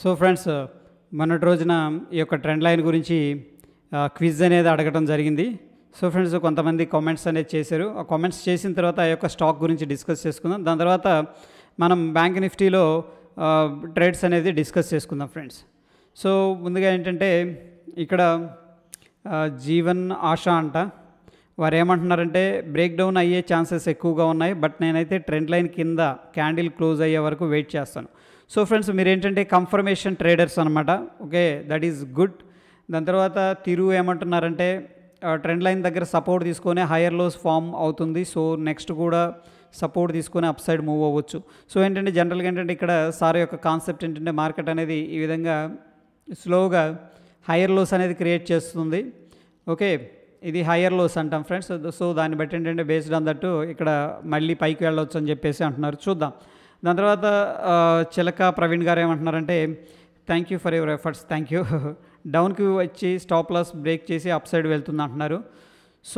so friends మొన్నటి రోజున ఈ యొక్క ట్రెండ్ లైన్ గురించి క్విజ్ అనేది అడగడం జరిగింది సో ఫ్రెండ్స్ కొంతమంది కామెంట్స్ అనేది చేశారు ఆ కామెంట్స్ చేసిన తర్వాత ఆ యొక్క స్టాక్ గురించి డిస్కస్ చేసుకుందాం దాని తర్వాత మనం బ్యాంక్ నిఫ్టీలో ట్రేడ్స్ అనేది డిస్కస్ చేసుకుందాం ఫ్రెండ్స్ సో ముందుగా ఏంటంటే ఇక్కడ ఆ, జీవన్ ఆశ అంట వారు ఏమంటున్నారంటే బ్రేక్ డౌన్ అయ్యే ఛాన్సెస్ ఎక్కువగా ఉన్నాయి బట్ నేనైతే ట్రెండ్ లైన్ కింద క్యాండిల్ క్లోజ్ అయ్యే వరకు వెయిట్ చేస్తాను సో ఫ్రెండ్స్ మీరు ఏంటంటే కన్ఫర్మేషన్ ట్రేడర్స్ అనమాట ఓకే దట్ ఈస్ గుడ్ దాని తర్వాత తిరు ఏమంటున్నారంటే ట్రెండ్ లైన్ దగ్గర సపోర్ట్ తీసుకొని హయ్యర్ లోస్ ఫామ్ అవుతుంది సో నెక్స్ట్ కూడా సపోర్ట్ తీసుకొని అప్ సైడ్ మూవ్ అవ్వచ్చు సో ఏంటంటే జనరల్గా ఏంటంటే ఇక్కడ సార్ యొక్క కాన్సెప్ట్ ఏంటంటే మార్కెట్ అనేది ఈ విధంగా స్లోగా హయ్యర్ లోస్ అనేది క్రియేట్ చేస్తుంది ఓకే ఇది హయ్యర్ లోస్ అంటాం ఫ్రెండ్స్ సో దాన్ని బట్టి ఏంటంటే బేస్డ్ ఆన్ దట్టు ఇక్కడ మళ్ళీ పైకి వెళ్ళొచ్చు అని చెప్పేసి అంటున్నారు చూద్దాం దాని తర్వాత ఆ, చిలక ప్రవీణ్ గారు ఏమంటున్నారంటే thank you for your efforts thank you డౌన్కి వచ్చి స్టాప్ లాస్ బ్రేక్ చేసి అప్ సైడ్ వెళ్తుంది అంటున్నారు సో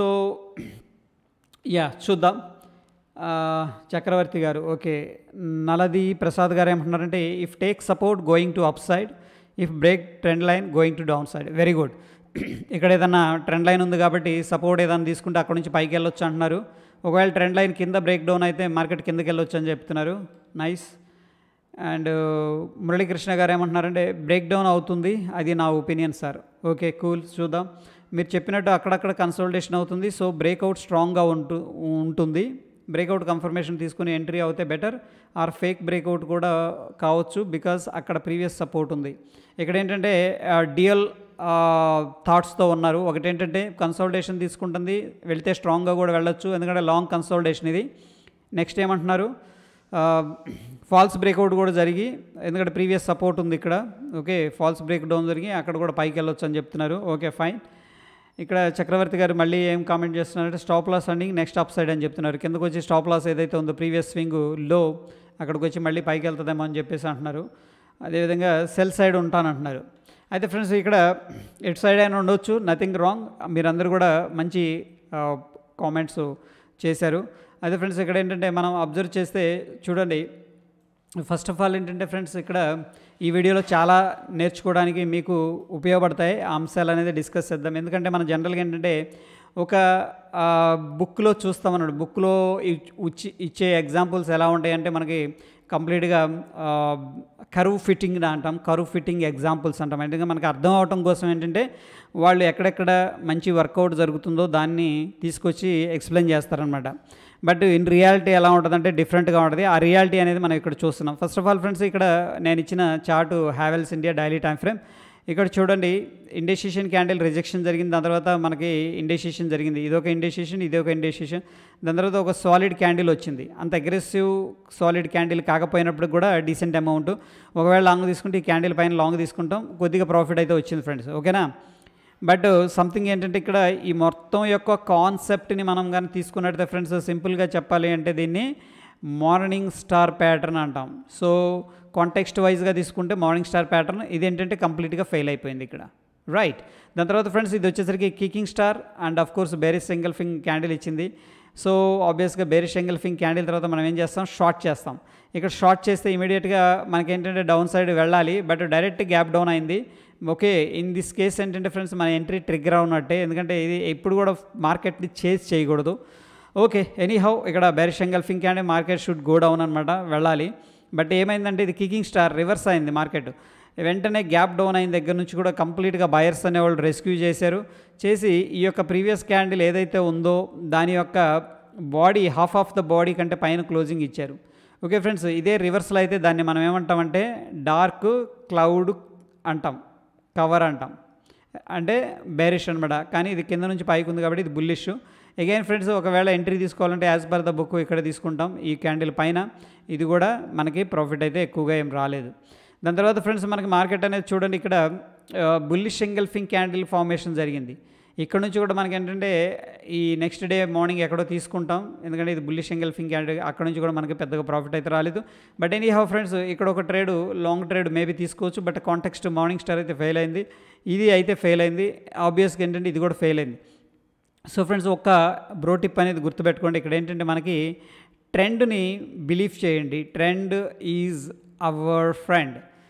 యా చూద్దాం ఆ, చక్రవర్తి గారు ఓకే నలది ప్రసాద్ గారు ఏమంటున్నారంటే if take support going to up side if break trend line going to down side very good ఇక్కడ ఏదన్నా ట్రెండ్ లైన్ ఉంది కాబట్టి సపోర్ట్ ఏదైనా తీసుకుంటే అక్కడ నుంచి పైకి వెళ్ళొచ్చు అంటున్నారు ఒకవేళ ట్రెండ్ లైన్ కింద బ్రేక్ డౌన్ అయితే మార్కెట్ కిందకి వెళ్ళొచ్చు అని చెప్తున్నారు నైస్ అండ్ మురళీకృష్ణ గారు ఏమంటున్నారంటే బ్రేక్ డౌన్ అవుతుంది అది నా ఒపీనియన్ సార్ ఓకే కూల్ చూద్దాం మీరు చెప్పినట్టు అక్కడక్కడ కన్సల్టేషన్ అవుతుంది సో బ్రేక్అవుట్ స్ట్రాంగ్గా ఉంటు ఉంటుంది బ్రేక్అవుట్ కన్ఫర్మేషన్ తీసుకుని ఎంట్రీ అవుతే బెటర్ ఆర్ ఫేక్ బ్రేక్అవుట్ కూడా కావచ్చు బికాస్ అక్కడ ప్రీవియస్ సపోర్ట్ ఉంది ఇక్కడ ఏంటంటే డిఎల్ థాట్స్తో ఉన్నారు ఒకటి ఏంటంటే కన్సల్టేషన్ తీసుకుంటుంది వెళ్తే స్ట్రాంగ్గా కూడా వెళ్ళొచ్చు ఎందుకంటే లాంగ్ కన్సల్టేషన్ ఇది నెక్స్ట్ ఏమంటున్నారు ఫాల్స్ బ్రేక్అవుట్ కూడా జరిగి ఎందుకంటే ప్రీవియస్ సపోర్ట్ ఉంది ఇక్కడ ఓకే ఫాల్స్ బ్రేక్ డౌన్ జరిగి అక్కడ కూడా పైకి వెళ్ళొచ్చు అని చెప్తున్నారు ఓకే ఫైన్ ఇక్కడ చక్రవర్తి గారు మళ్ళీ ఏం కామెంట్ చేస్తున్నారంటే స్టాప్ లాస్ అండి నెక్స్ట్ అప్ సైడ్ అని చెప్తున్నారు కిందకు వచ్చి స్టాప్ లాస్ ఏదైతే ఉందో ప్రీవియస్ స్వింగ్ లో అక్కడికి వచ్చి మళ్ళీ పైకి వెళ్తుందేమో అని చెప్పేసి అంటున్నారు అదేవిధంగా సెల్ సైడ్ ఉంటానంటున్నారు అయితే ఫ్రెండ్స్ ఇక్కడ ఎటు సైడ్ అయినా ఉండొచ్చు నథింగ్ రాంగ్ మీరందరూ కూడా మంచి కామెంట్స్ చేశారు అదే ఫ్రెండ్స్ ఇక్కడ ఏంటంటే మనం అబ్జర్వ్ చేస్తే చూడండి ఫస్ట్ ఆఫ్ ఆల్ ఏంటంటే ఫ్రెండ్స్ ఇక్కడ ఈ వీడియోలో చాలా నేర్చుకోవడానికి మీకు ఉపయోగపడతాయి ఆ అంశాలు అనేది డిస్కస్ చేద్దాం ఎందుకంటే మనం జనరల్గా ఏంటంటే ఒక బుక్లో చూస్తామన్నాడు బుక్లో ఇచ్చి ఇచ్చే ఎగ్జాంపుల్స్ ఎలా ఉంటాయంటే మనకి కంప్లీట్గా కరువు ఫిట్టింగ్ అంటాం కరువు ఫిట్టింగ్ ఎగ్జాంపుల్స్ అంటాం అంటే మనకి అర్థం అవటం కోసం ఏంటంటే వాళ్ళు ఎక్కడెక్కడ మంచి వర్కౌట్ జరుగుతుందో దాన్ని తీసుకొచ్చి ఎక్స్ప్లెయిన్ చేస్తారనమాట బట్ ఇన్ రియాలిటీ ఎలా ఉంటుందంటే డిఫరెంట్గా ఉంటుంది ఆ రియాలిటీ అనేది మనం ఇక్కడ చూస్తున్నాం ఫస్ట్ ఆఫ్ ఆల్ ఫ్రెండ్స్ ఇక్కడ నేను ఇచ్చిన chart Havells India daily time frame ఇక్కడ చూడండి ఇండెసిషన్ క్యాండిల్ రిజెక్షన్ జరిగింది దాని తర్వాత మనకి ఇండెసిషన్ జరిగింది ఇది ఒక ఇండెసిషన్ ఇది ఒక ఇండెసిషన్ దాని తర్వాత ఒక సాలిడ్ క్యాండిల్ వచ్చింది అంత అగ్రెసివ్ సాలిడ్ క్యాండిల్ కాకపోయినప్పుడు కూడా డీసెంట్ అమౌంట్ ఒకవేళ లాంగ్ తీసుకుంటే ఈ క్యాండిల్ పైన లాంగ్ తీసుకుంటాం కొద్దిగా ప్రాఫిట్ అయితే వచ్చింది ఫ్రెండ్స్ ఓకేనా బట్ సంథింగ్ ఏంటంటే ఇక్కడ ఈ మొత్తం యొక్క కాన్సెప్ట్ని మనం కానీ తీసుకున్నట్టయితే ఫ్రెండ్స్ సింపుల్గా చెప్పాలి అంటే దీన్ని మార్నింగ్ స్టార్ ప్యాటర్న్ అంటాం సో కాంటెక్స్ట్ వైజ్గా తీసుకుంటే మార్నింగ్ స్టార్ ప్యాటర్న్ ఇదేంటంటే కంప్లీట్గా ఫెయిల్ అయిపోయింది ఇక్కడ రైట్ దాని తర్వాత ఫ్రెండ్స్ ఇది వచ్చేసరికి kicking star and of course bearish single ఫింగ్ క్యాండిల్ ఇచ్చింది సో ఆబ్వియస్గా బేరిస్ సింగిల్ ఫింగ్ క్యాండిల్ తర్వాత మనం ఏం చేస్తాం షార్ట్ చేస్తాం ఇక్కడ షార్ట్ చేస్తే ఇమీడియట్గా మనకి ఏంటంటే డౌన్ సైడ్ వెళ్ళాలి బట్ డైరెక్ట్ గ్యాప్ డౌన్ అయింది ఓకే ఇన్ దిస్ కేస్ ఏంటంటే ఫ్రెండ్స్ మన ఎంట్రీ ట్రిగ్గర్ అవునట్టే ఎందుకంటే ఇది ఎప్పుడు కూడా మార్కెట్ని చేజ్ చేయకూడదు ఓకే ఎనీ హౌ ఇక్కడ bearish engulfing candle market should go down అనమాట వెళ్ళాలి బట్ ఏమైందంటే ఇది కికింగ్ స్టార్ రివర్స్ అయింది మార్కెట్ వెంటనే గ్యాప్ డౌన్ అయిన దగ్గర నుంచి కూడా కంప్లీట్గా బయర్స్ అనేవాళ్ళు రెస్క్యూ చేశారు చేసి ఈ యొక్క ప్రీవియస్ క్యాండిల్ ఏదైతే ఉందో దాని యొక్క body half of the body కంటే పైన క్లోజింగ్ ఇచ్చారు ఓకే ఫ్రెండ్స్ ఇదే రివర్స్లో అయితే దాన్ని మనం ఏమంటామంటే డార్క్ క్లౌడ్ అంటాం కవర్ అంటాం అంటే బేరిష్ అనమాట కానీ ఇది కింద నుంచి పైకి ఉంది కాబట్టి ఇది బుల్లిష్ అగైన్ ఫ్రెండ్స్ ఒకవేళ ఎంట్రీ తీసుకోవాలంటే యాజ్ పర్ ద బుక్ ఇక్కడ తీసుకుంటాం ఈ క్యాండిల్ పైన ఇది కూడా మనకి ప్రాఫిట్ అయితే ఎక్కువగా ఏం రాలేదు దాని తర్వాత ఫ్రెండ్స్ మనకి మార్కెట్ అనేది చూడండి ఇక్కడ బుల్లిష్ ఎంగల్ఫింగ్ క్యాండిల్ ఫార్మేషన్ జరిగింది ఇక్కడ నుంచి కూడా మనకి ఏంటంటే ఈ నెక్స్ట్ డే మార్నింగ్ ఎక్కడో తీసుకుంటాం ఎందుకంటే ఇది బుల్లిష్ ఎంగల్ఫింగ్ క్యాండిల్ అక్కడ నుంచి కూడా మనకి పెద్దగా ప్రాఫిట్ అయితే రాలేదు బట్ ఎనీ హౌ ఫ్రెండ్స్ ఇక్కడ ఒక ట్రేడ్ లాంగ్ ట్రేడ్ మేబీ తీసుకోవచ్చు బట్ కాంటెక్స్ట్ మార్నింగ్ స్టార్ అయితే ఫెయిల్ అయింది ఇది అయితే ఫెయిల్ అయింది ఆబ్వియస్గా ఏంటంటే ఇది కూడా ఫెయిల్ అయింది సో ఫ్రెండ్స్ ఒక్క బ్రో టిప్ అనేది గుర్తుపెట్టుకోండి ఇక్కడ ఏంటంటే మనకి ట్రెండ్ని బిలీవ్ చేయండి ట్రెండ్ ఈజ్ అవర్ ఫ్రెండ్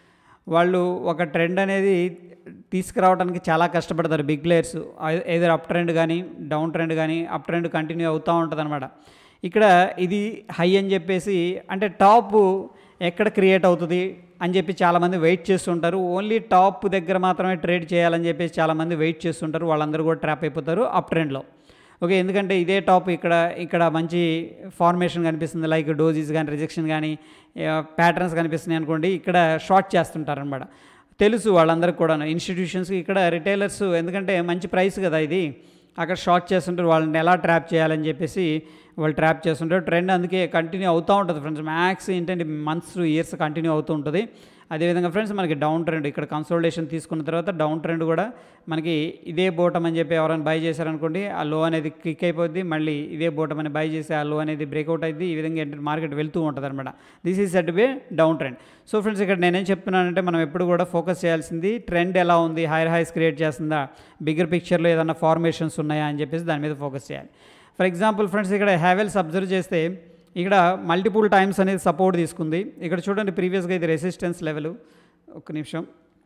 వాళ్ళు ఒక ట్రెండ్ అనేది తీసుకురావడానికి చాలా కష్టపడతారు బిగ్ ప్లేయర్స్ ఏదో అప్ ట్రెండ్ కానీ డౌన్ ట్రెండ్ కానీ అప్ ట్రెండ్ కంటిన్యూ అవుతూ ఉంటుంది అనమాట ఇక్కడ ఇది హై అని చెప్పేసి అంటే టాప్ ఎక్కడ క్రియేట్ అవుతుంది అని చెప్పి చాలామంది వెయిట్ చేస్తుంటారు ఓన్లీ టాప్ దగ్గర మాత్రమే ట్రేడ్ చేయాలని చెప్పేసి చాలామంది వెయిట్ చేస్తుంటారు వాళ్ళందరూ కూడా ట్రాప్ అయిపోతారు అప్ ట్రెండ్లో ఓకే ఎందుకంటే ఇదే టాప్ ఇక్కడ ఇక్కడ మంచి ఫార్మేషన్ కనిపిస్తుంది లైక్ డోజీస్ కానీ రిజెక్షన్ కానీ ప్యాటర్న్స్ కనిపిస్తున్నాయి అనుకోండి ఇక్కడ షార్ట్ చేస్తుంటారు అనమాట తెలుసు వాళ్ళందరికీ కూడా ఇన్స్టిట్యూషన్స్ ఇక్కడ రిటైలర్స్ ఎందుకంటే మంచి ప్రైస్ కదా ఇది అక్కడ షార్ట్ చేస్తుంటారు వాళ్ళని ఎలా ట్రాప్ చేయాలని చెప్పేసి వాళ్ళు ట్రాప్ చేస్తుంటారు ట్రెండ్ అందుకే కంటిన్యూ అవుతూ ఉంటుంది ఫ్రెండ్స్ మ్యాక్స్ ఏంటంటే మంత్స్ ఇయర్స్ కంటిన్యూ అవుతూ ఉంటుంది అదేవిధంగా ఫ్రెండ్స్ మనకి డౌన్ ట్రెండ్ ఇక్కడ కన్సోల్టేషన్ తీసుకున్న తర్వాత డౌన్ ట్రెండ్ కూడా మనకి ఇదే బోటం అని చెప్పి ఎవరైనా బై చేశారనుకోండి ఆ లో అనేది క్లిక్ అయిపోద్ది మళ్ళీ ఇదే బోటం అని బై చేసి ఆ లో అనేది బ్రేక్అవుట్ అయింది ఈ విధంగా ఏంటంటే మార్కెట్ వెళ్తూ ఉంటుంది అనమాట దిస్ ఈజ్ సెట్ బే డౌన్ ట్రెండ్ సో ఫ్రెండ్స్ ఇక్కడ నేనేం చెప్తున్నానంటే మనం ఎప్పుడు కూడా ఫోకస్ చేయాల్సింది ట్రెండ్ ఎలా ఉంది హైర్ హైస్ క్రియేట్ చేస్తుందా బిగ్గర్ పిక్చర్లో ఏదైనా ఫార్మేషన్స్ ఉన్నాయా అని చెప్పేసి దాని మీద ఫోకస్ చేయాలి ఫర్ ఎగ్జాంపుల్ ఫ్రెండ్స్ ఇక్కడ హ్యావెల్స్ అబ్జర్వ్ చేస్తే ఇక్కడ మల్టిపుల్ టైమ్స్ అనేది సపోర్ట్ తీసుకుంది ఇక్కడ చూడండి ప్రీవియస్గా ఇది రెసిస్టెన్స్ లెవెల్ ఒక్క నిమిషం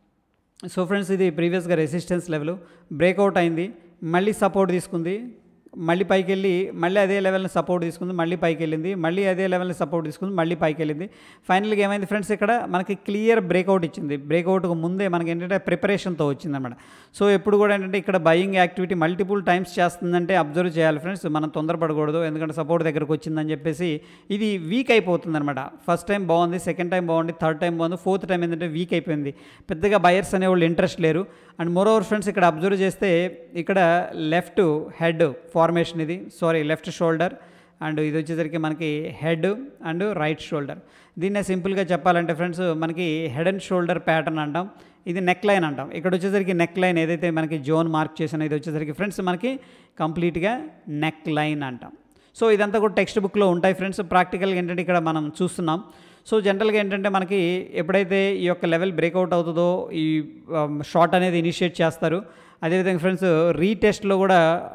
సో ఫ్రెండ్స్ ఇది ప్రీవియస్గా రెసిస్టెన్స్ లెవెల్ బ్రేక్అవుట్ అయింది మళ్ళీ సపోర్ట్ తీసుకుంది మళ్ళీ పైకి వెళ్ళి మళ్ళీ అదే లెవెల్ని సపోర్ట్ తీసుకుంది మళ్ళీ పైకి వెళ్ళింది మళ్ళీ అదే లెవెల్ని సపోర్ట్ తీసుకుంది మళ్ళీ పైకి వెళ్ళింది ఫైనల్గా ఏమైంది ఫ్రెండ్స్ ఇక్కడ మనకి క్లియర్ బ్రేక్అవుట్ ఇచ్చింది బ్రేక్అవుట్కు ముందే మనకి ఏంటంటే ప్రిపరేషన్తో వచ్చింది అనమాట సో ఎప్పుడు కూడా ఏంటంటే ఇక్కడ బయింగ్ యాక్టివిటీ మల్టిపుల్ టైమ్స్ చేస్తుందంటే అబ్జర్వ్ చేయాలి ఫ్రెండ్స్ మనం తొందరపడకూడదు ఎందుకంటే సపోర్ట్ దగ్గరకు వచ్చిందని చెప్పేసి ఇది వీక్ అయిపోతుంది అనమాట ఫస్ట్ టైం బాగుంది సెకండ్ టైం బాగుంది థర్డ్ టైం బాగుంది ఫోర్త్ టైం ఏంటంటే వీక్ అయిపోయింది పెద్దగా బయర్స్ అనేవాళ్ళు ఇంట్రెస్ట్ లేరు అండ్ మోర్ ఓవర్ ఫ్రెండ్స్ ఇక్కడ అబ్జర్వ్ చేస్తే ఇక్కడ లెఫ్ట్ హెడ్ ఫార్మేషన్ ఇది సారీ లెఫ్ట్ షోల్డర్ అండ్ ఇది వచ్చేసరికి మనకి హెడ్ అండ్ రైట్ షోల్డర్ దీన్నే సింపుల్గా చెప్పాలంటే ఫ్రెండ్స్ మనకి హెడ్ అండ్ షోల్డర్ ప్యాటర్న్ అంటాం ఇది నెక్ లైన్ అంటాం ఇక్కడ వచ్చేసరికి నెక్ లైన్ ఏదైతే మనకి జోన్ మార్క్ చేసిన ఇది వచ్చేసరికి ఫ్రెండ్స్ మనకి కంప్లీట్గా నెక్ లైన్ అంటాం సో ఇదంతా కూడా టెక్స్ట్ బుక్లో ఉంటాయి ఫ్రెండ్స్ ప్రాక్టికల్గా ఏంటంటే ఇక్కడ మనం చూస్తున్నాం సో జనరల్గా ఏంటంటే మనకి ఎప్పుడైతే ఈ యొక్క లెవెల్ బ్రేక్అవుట్ అవుతుందో ఈ షార్ట్ అనేది ఇనిషియేట్ చేస్తారు అదేవిధంగా ఫ్రెండ్స్ రీటెస్ట్లో కూడా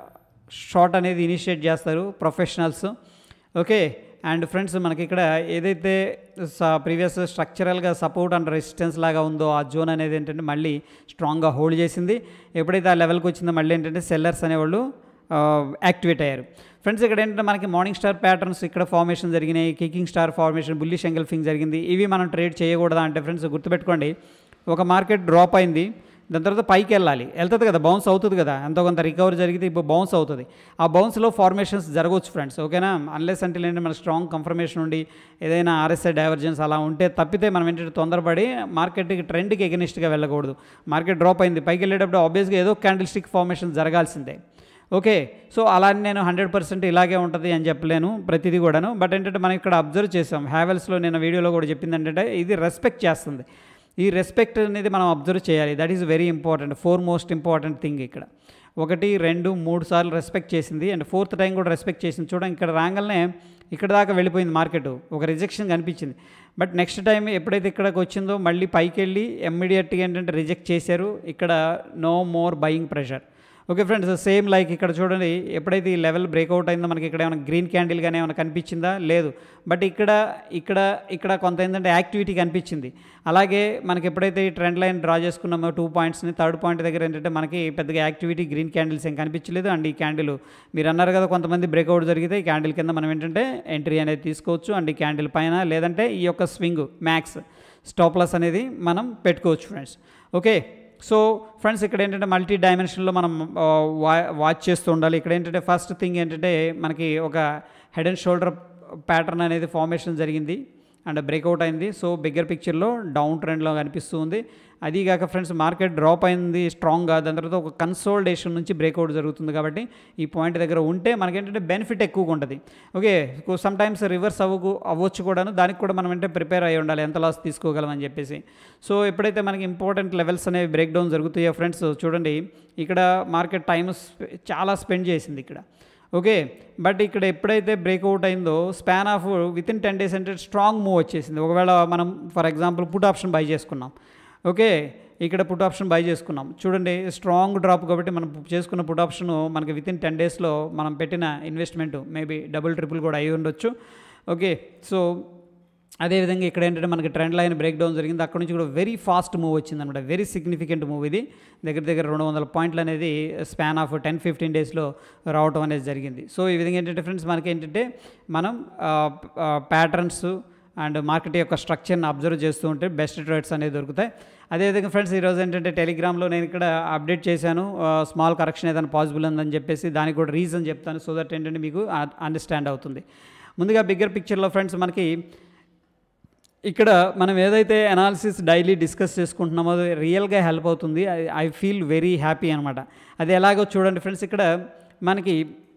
షార్ట్ అనేది ఇనిషియేట్ చేస్తారు ప్రొఫెషనల్స్ ఓకే అండ్ ఫ్రెండ్స్ మనకి ఇక్కడ ఏదైతే ప్రీవియస్ స్ట్రక్చరల్గా సపోర్ట్ అండ్ రెసిస్టెన్స్ లాగా ఉందో ఆ జోన్ అనేది ఏంటంటే మళ్ళీ స్ట్రాంగ్గా హోల్డ్ చేసింది ఎప్పుడైతే ఆ లెవెల్కి వచ్చిందో మళ్ళీ ఏంటంటే సెల్లర్స్ అనేవాళ్ళు యాక్టివేట్ అయ్యారు ఫ్రెండ్స్ ఇక్కడ ఏంటంటే మనకి మార్నింగ్ స్టార్ ప్యాటర్న్స్ ఇక్కడ ఫార్మేషన్ జరిగినాయి kicking star formation bullish engulfing జరిగింది ఇవి మనం ట్రేడ్ చేయకూడదా అంటే ఫ్రెండ్స్ గుర్తుపెట్టుకోండి ఒక మార్కెట్ డ్రాప్ అయింది దాని తర్వాత పైకి వెళ్ళాలి వెళ్తుంది కదా బౌన్స్ అవుతుంది కదా ఎంతో కొంత రికవర్ జరిగితే ఇప్పుడు బౌన్స్ అవుతుంది ఆ బౌన్స్లో ఫార్మేషన్స్ జరగవచ్చు ఫ్రెండ్స్ ఓకేనా అన్లెస్ అంటే ఏంటంటే మన స్ట్రాంగ్ కన్ఫర్మేషన్ ఉండి ఏదైనా ఆర్ఎస్ఐ డైవర్జెన్స్ అలా ఉంటే తప్పితే మనం ఏంటంటే తొందరపడి మార్కెట్కి ట్రెండ్కి ఎగనిస్ట్గా వెళ్ళకూడదు మార్కెట్ డ్రాప్ అయింది పైకి వెళ్ళేటప్పుడు ఆబ్వియస్గా ఏదో క్యాండిల్ స్టిక్ ఫార్మేషన్ జరగాల్సిందే ఓకే సో అలా అని నేను హండ్రెడ్ పర్సెంట్ ఇలాగే ఉంటుంది అని చెప్పలేను ప్రతిదీ కూడాను బట్ ఏంటంటే మనం ఇక్కడ అబ్జర్వ్ చేసాం హ్యావెల్స్లో నేను వీడియోలో కూడా చెప్పింది ఏంటంటే ఇది రెస్పెక్ట్ చేస్తుంది ఈ రెస్పెక్ట్ అనేది మనం అబ్జర్వ్ చేయాలి that is very important for most important thing ఇక్కడ ఒకటి రెండు మూడు సార్లు రెస్పెక్ట్ చేసింది అండ్ ఫోర్త్ టైం కూడా రెస్పెక్ట్ చేసింది చూడండి ఇక్కడ రాగానే ఇక్కడ దాకా వెళ్ళిపోయింది మార్కెట్ ఒక రిజెక్షన్ కనిపించింది బట్ నెక్స్ట్ టైం ఎప్పుడైతే ఇక్కడికి వచ్చిందో మళ్ళీ పైకి వెళ్ళి ఇమ్మీడియట్గా ఏంటంటే రిజెక్ట్ చేశారు ఇక్కడ no more buying pressure okay friends same like ఇక్కడ చూడండి ఎప్పుడైతే ఈ లెవెల్ బ్రేక్అవుట్ అయిందో మనకి ఇక్కడ ఏమైనా గ్రీన్ క్యాండిల్ కానీ ఏమైనా కనిపించిందా లేదు బట్ ఇక్కడ ఇక్కడ ఇక్కడ కొంత ఏంటంటే యాక్టివిటీ కనిపించింది అలాగే మనకి ఎప్పుడైతే ఈ ట్రెండ్ లైన్ డ్రా చేసుకున్నామో టూ పాయింట్స్ని థర్డ్ పాయింట్ దగ్గర ఏంటంటే మనకి పెద్దగా యాక్టివిటీ గ్రీన్ క్యాండిల్స్ ఏం కనిపించలేదు అండ్ ఈ క్యాండిల్ మీరు అన్నారు కదా కొంతమంది బ్రేక్అవుట్ జరిగితే ఈ క్యాండిల్ కింద మనం ఏంటంటే ఎంట్రీ అనేది తీసుకోవచ్చు అండ్ ఈ క్యాండిల్ పైన లేదంటే ఈ యొక్క స్వింగ్ మ్యాక్స్ స్టాప్లస్ అనేది మనం పెట్టుకోవచ్చు ఫ్రెండ్స్ ఓకే సో ఫ్రెండ్స్ ఇక్కడ ఏంటంటే మల్టీ డైమెన్షన్లో మనం వా వాచ్ చేస్తూ ఉండాలి ఇక్కడ ఏంటంటే ఫస్ట్ థింగ్ ఏంటంటే మనకి ఒక హెడ్ అండ్ షోల్డర్ ప్యాటర్న్ అనేది ఫార్మేషన్ జరిగింది అండ్ బ్రేక్అవుట్ అయింది సో బిగ్గర్ పిక్చర్లో డౌన్ ట్రెండ్లో కనిపిస్తూ ఉంది అది కాక ఫ్రెండ్స్ మార్కెట్ డ్రాప్ అయింది స్ట్రాంగ్గా దాని తర్వాత ఒక కన్సోల్డేషన్ నుంచి బ్రేక్అవుట్ జరుగుతుంది కాబట్టి ఈ పాయింట్ దగ్గర ఉంటే మనకేంటంటే బెనిఫిట్ ఎక్కువగా ఉంటుంది ఓకే సమ్ టైమ్స్ రివర్స్ అవ్వకు అవ్వచ్చు కూడాను దానికి కూడా మనం అంటే ప్రిపేర్ అయ్యి ఉండాలి ఎంత లాస్ తీసుకోగలం అని చెప్పేసి సో ఎప్పుడైతే మనకి ఇంపార్టెంట్ లెవెల్స్ అనేవి బ్రేక్ డౌన్ జరుగుతాయో ఫ్రెండ్స్ చూడండి ఇక్కడ మార్కెట్ టైం చాలా స్పెండ్ చేసింది ఇక్కడ ఓకే బట్ ఇక్కడ ఎప్పుడైతే బ్రేక్అవుట్ అయిందో span of within ten days అంటే స్ట్రాంగ్ మూవ్ వచ్చేసింది ఒకవేళ మనం for example put option buy చేసుకున్నాం ఓకే ఇక్కడ పుట్ ఆప్షన్ బై చేసుకున్నాం చూడండి స్ట్రాంగ్ డ్రాప్ కాబట్టి మనం చేసుకున్న పుట్ ఆప్షన్ మనకి విత్ ఇన్ టెన్ డేస్లో మనం పెట్టిన ఇన్వెస్ట్మెంట్ మేబీ డబుల్ ట్రిపుల్ కూడా అయి ఉండొచ్చు ఓకే సో అదేవిధంగా ఇక్కడ ఏంటంటే మనకి ట్రెండ్ లైన్ బ్రేక్ డౌన్ జరిగింది అక్కడ నుంచి కూడా వెరీ ఫాస్ట్ మూవ్ వచ్చింది అనమాట వెరీ సిగ్నిఫికెంట్ మూవ్ ఇది దగ్గర దగ్గర రెండు వందల పాయింట్లు అనేది స్పాన్ ఆఫ్ టెన్ ఫిఫ్టీన్ డేస్లో రావటం అనేది జరిగింది సో ఈ విధంగా ఏంటంటే ఫ్రెండ్స్ మనకి ఏంటంటే మనం ప్యాటర్న్స్ అండ్ మార్కెట్ యొక్క స్ట్రక్చర్ని అబ్జర్వ్ చేస్తూ ఉంటే బెస్ట్ ట్రేడ్స్ అనేవి దొరుకుతాయి అదేవిధంగా ఫ్రెండ్స్ ఈరోజు ఏంటంటే టెలిగ్రామ్లో నేను ఇక్కడ అప్డేట్ చేశాను స్మాల్ కరెక్షన్ ఏదైనా పాసిబుల్ ఉందని చెప్పేసి దానికి కూడా రీజన్ చెప్తాను సో దట్ ఏంటంటే మీకు అండర్స్టాండ్ అవుతుంది ముందుగా బిగ్గర్ పిక్చర్లో ఫ్రెండ్స్ మనకి ఇక్కడ మనం ఏదైతే అనాలిసిస్ డైలీ డిస్కస్ చేసుకుంటున్నామో అది రియల్గా హెల్ప్ అవుతుంది ఐ ఫీల్ వెరీ హ్యాపీ అనమాట అది ఎలాగో చూడండి ఫ్రెండ్స్ ఇక్కడ మనకి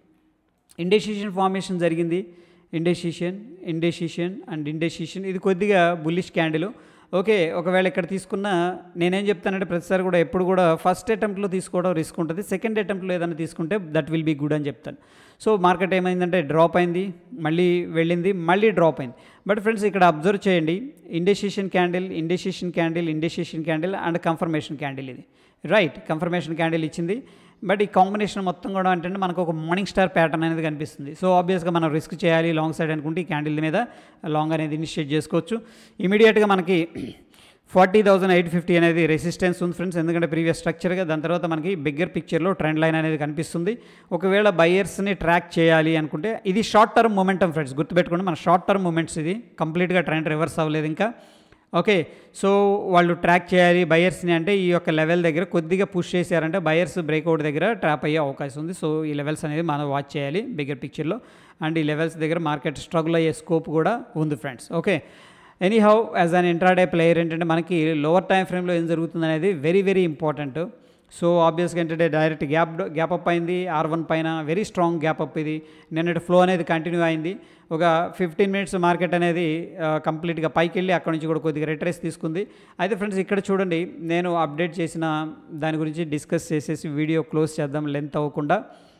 ఇండెసిషన్ ఫార్మేషన్ జరిగింది ఇండెసిషన్ ఇండెసిషన్ అండ్ ఇండెసిషన్ ఇది కొద్దిగా బుల్లిష్ క్యాండిల్ ఓకే ఒకవేళ ఇక్కడ తీసుకున్న నేనేం చెప్తానంటే ప్రతిసారి కూడా ఎప్పుడు కూడా ఫస్ట్ అటెంప్ట్లో తీసుకోవడం రిస్క్ ఉంటుంది సెకండ్ అటెంప్ట్లో ఏదైనా తీసుకుంటే దట్ విల్ బీ గుడ్ అని చెప్తాను సో మార్కెట్ ఏమైందంటే డ్రాప్ అయింది మళ్ళీ వెళ్ళింది మళ్ళీ డ్రాప్ అయింది బట్ ఫ్రెండ్స్ ఇక్కడ అబ్జర్వ్ చేయండి indecision candle indecision candle indecision candle and confirmation candle ఇది రైట్ కన్ఫర్మేషన్ క్యాండిల్ ఇచ్చింది బట్ ఈ కాంబినేషన్ మొత్తం కూడా అంటే మనకు ఒక మార్నింగ్ స్టార్ ప్యాటర్న్ అనేది కనిపిస్తుంది సో ఆబ్వియస్గా మనం రిస్క్ చేయాలి లాంగ్ సైడ్ అనుకుంటే ఈ క్యాండిల్ మీద లాంగ్ అనేది ఇనిషియేట్ చేసుకోవచ్చు ఇమీడియట్గా మనకి ఫార్టీ థౌసండ్ ఎయిట్ ఫిఫ్టీ అనేది రెసిస్టెన్స్ ఉంది ఫ్రెండ్స్ ఎందుకంటే ప్రీవియస్ స్ట్రక్చర్గా దాని తర్వాత మనకి బిగ్గర్ పిక్చర్లో ట్రెండ్ లైన్ అనేది కనిపిస్తుంది ఒకవేళ బయర్స్ని ట్రాక్ చేయాలి అనుకుంటే ఇది షార్ట్ టర్మ్ మూమెంటం ఫ్రెండ్స్ గుర్తుపెట్టుకోండి మన షార్ట్ టర్మ్ మూమెంట్స్ ఇది కంప్లీట్గా ట్రెండ్ రివర్స్ అవ్వలేదు ఇంకా ఓకే సో వాళ్ళు ట్రాక్ చేయాలి బయర్స్ని అంటే ఈ యొక్క లెవెల్ దగ్గర కొద్దిగా పుష్ చేశారంటే బయర్స్ బ్రేక్అవుట్ దగ్గర ట్రాప్ అయ్యే అవకాశం ఉంది సో ఈ లెవెల్స్ అనేది మనం వాచ్ చేయాలి బిగ్గర్ పిక్చర్లో అండ్ ఈ లెవెల్స్ దగ్గర మార్కెట్ స్ట్రగుల్ అయ్యే స్కోప్ కూడా ఉంది friends okay anyhow as an intraday player ఏంటంటే మనకి లోవర్ టైం ఫ్రేమ్లో ఏం జరుగుతుంది అనేది వెరీ వెరీ ఇంపార్టెంట్ సో ఆబ్వియస్గా ఏంటంటే డైరెక్ట్ గ్యాప్ గ్యాప్ అప్ అయింది ఆర్ వన్ పైన వెరీ స్ట్రాంగ్ గ్యాప్ అప్ ఇది నిన్నటి ఫ్లో అనేది కంటిన్యూ అయింది ఒక ఫిఫ్టీన్ మినిట్స్ మార్కెట్ అనేది కంప్లీట్గా పైకి వెళ్ళి అక్కడ నుంచి కూడా కొద్దిగా రిట్రేస్ తీసుకుంది అయితే ఫ్రెండ్స్ ఇక్కడ చూడండి నేను అప్డేట్ చేసిన దాని గురించి డిస్కస్ చేసేసి వీడియో క్లోజ్ చేద్దాం లెంత్ అవ్వకుండా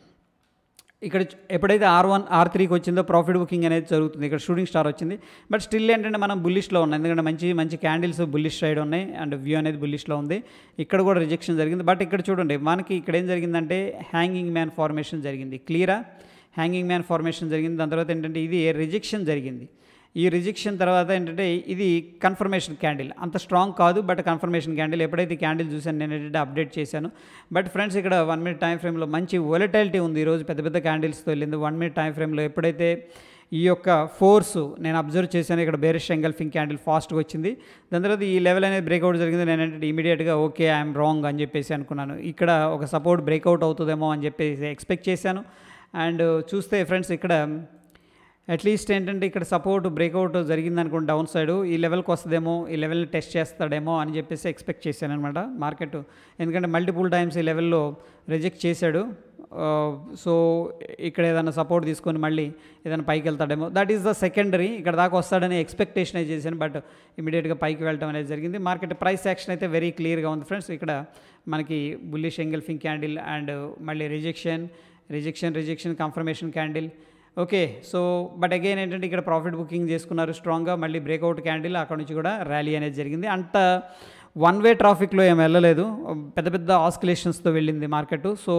ఇక్కడ చు- ఎప్పుడైతే ఆర్ వన్ ఆర్ త్రీకి వచ్చిందో ప్రాఫిట్ బుకింగ్ అనేది జరుగుతుంది ఇక్కడ షూటింగ్ స్టార్ వచ్చింది బట్ స్టిల్ ఏంటంటే మనం బుల్లిష్లో ఉన్నాం ఎందుకంటే మంచి మంచి క్యాండిల్స్ బుల్లిష్ సైడ్ ఉన్నాయి అండ్ వ్యూ అనేది బుల్లిష్లో ఉంది ఇక్కడ కూడా రిజెక్షన్ జరిగింది బట్ ఇక్కడ చూడండి మనకి ఇక్కడ ఏం జరిగిందంటే హ్యాంగింగ్ మ్యాన్ ఫార్మేషన్ జరిగింది క్లియరా హ్యాంగింగ్ మ్యాన్ ఫార్మేషన్ జరిగింది దాని తర్వాత ఏంటంటే ఇది రిజెక్షన్ జరిగింది ఈ రిజెక్షన్ తర్వాత ఏంటంటే ఇది కన్ఫర్మేషన్ క్యాండిల్ అంత స్ట్రాంగ్ కాదు బట్ కన్ఫర్మేషన్ క్యాండిల్ ఎప్పుడైతే క్యాండిల్ చూసాను నేను ఏంటంటే అప్డేట్ చేశాను బట్ ఫ్రెండ్స్ ఇక్కడ వన్ మినిట్ టైం ఫ్రేమ్లో మంచి వొలటాలిటీ ఉంది ఈరోజు పెద్ద పెద్ద క్యాండిల్స్తో వెళ్ళింది వన్ మినిట్ టైం ఫ్రేమ్లో ఎప్పుడైతే ఈ యొక్క ఫోర్స్ నేను అబ్జర్వ్ చేశాను ఇక్కడ బేరిష్ ఎంగల్ఫింగ్ క్యాండిల్ ఫాస్ట్గా వచ్చింది దాని తర్వాత ఈ లెవెల్ అనేది బ్రేక్అవుట్ జరిగింది నేను ఏంటంటే ఇమీడియట్గా ఓకే ఐఎమ్ రాంగ్ అని చెప్పేసి అనుకున్నాను ఇక్కడ ఒక సపోర్ట్ బ్రేక్అవుట్ అవుతుందేమో అని చెప్పేసి ఎక్స్పెక్ట్ చేశాను అండ్ చూస్తే ఫ్రెండ్స్ ఇక్కడ అట్లీస్ట్ ఏంటంటే ఇక్కడ సపోర్ట్ బ్రేక్అవుట్ జరిగింది అనుకోండి డౌన్ సైడ్ ఈ లెవెల్కి వస్తుందేమో ఈ లెవెల్ని టెస్ట్ చేస్తాడేమో అని చెప్పేసి ఎక్స్పెక్ట్ చేశాను అనమాట మార్కెట్ ఎందుకంటే మల్టిపుల్ టైమ్స్ ఈ లెవెల్లో రిజెక్ట్ చేశాడు సో ఇక్కడ ఏదైనా సపోర్ట్ తీసుకొని మళ్ళీ ఏదైనా పైకి వెళ్తాడేమో దట్ ఈస్ ద సెకండరీ ఇక్కడ దాకా వస్తాడని ఎక్స్పెక్టేషన్ అయితే చేశాను బట్ ఇమీడియట్గా పైకి వెళ్ళడం అనేది జరిగింది మార్కెట్ ప్రైస్ యాక్షన్ అయితే వెరీ క్లియర్గా ఉంది ఫ్రెండ్స్ ఇక్కడ మనకి బుల్లిష్ ఎంగల్ఫింగ్ క్యాండిల్ అండ్ మళ్ళీ rejection rejection rejection confirmation candle okay so but again ఏంటంటే ఇక్కడ ప్రాఫిట్ బుకింగ్ చేసుకున్నారు స్ట్రాంగ్గా మళ్ళీ బ్రేక్అవుట్ క్యాండిల్ అక్కడ నుంచి కూడా ర్యాలీ అనేది జరిగింది అంత వన్ వే ట్రాఫిక్లో ఏం వెళ్ళలేదు పెద్ద పెద్ద ఆస్కిలేషన్స్తో వెళ్ళింది మార్కెట్ సో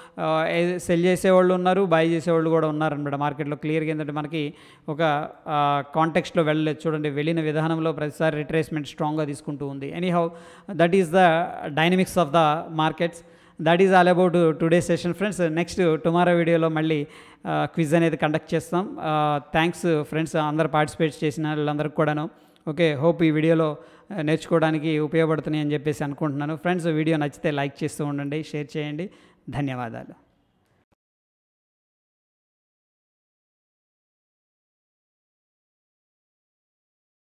సెల్ చేసేవాళ్ళు ఉన్నారు బై చేసేవాళ్ళు కూడా ఉన్నారు అనమాట మార్కెట్లో క్లియర్గా ఏంటంటే మనకి ఒక కాంటెక్స్ట్లో వెళ్ళలేదు చూడండి వెళ్ళిన విధానంలో ప్రతిసారి రిట్రేస్మెంట్ స్ట్రాంగ్గా తీసుకుంటూ ఉంది anyhow that is the dynamics of the markets that is all about today session friends next tomorrow వీడియోలో మళ్ళీ క్విజ్ అనేది కండక్ట్ చేస్తాం థ్యాంక్స్ ఫ్రెండ్స్ అందరు పార్టిసిపేట్ చేసిన వాళ్ళందరికీ కూడాను ఓకే హోప్ ఈ వీడియోలో ఆ, నేర్చుకోవడానికి ఉపయోగపడుతున్నాయి అని చెప్పేసి అనుకుంటున్నాను ఫ్రెండ్స్ వీడియో నచ్చితే లైక్ చేస్తూ ఉండండి షేర్ చేయండి ధన్యవాదాలు